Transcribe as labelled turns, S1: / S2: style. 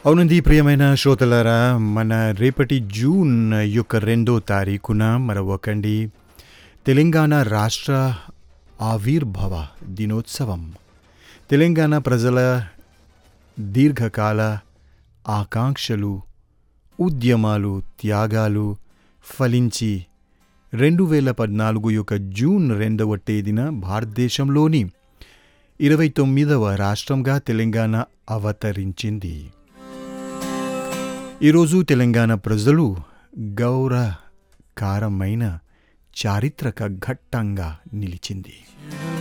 S1: అవునండి ప్రియమైన శ్రోతలారా మన రేపటి జూన్ యొక్క రెండో తారీఖున మరొకండి తెలంగాణ రాష్ట్ర ఆవిర్భవ దినోత్సవం తెలంగాణ ప్రజల దీర్ఘకాల ఆకాంక్షలు ఉద్యమాలు త్యాగాలు ఫలించి రెండు వేల పద్నాలుగు యొక్క జూన్ రెండవ తేదీన భారతదేశంలోని ఇరవై తొమ్మిదవ రాష్ట్రంగా తెలంగాణ అవతరించింది ఈరోజు తెలంగాణ ప్రజలు గౌరవకారమైన చారిత్రక ఘట్టంగా నిలిచింది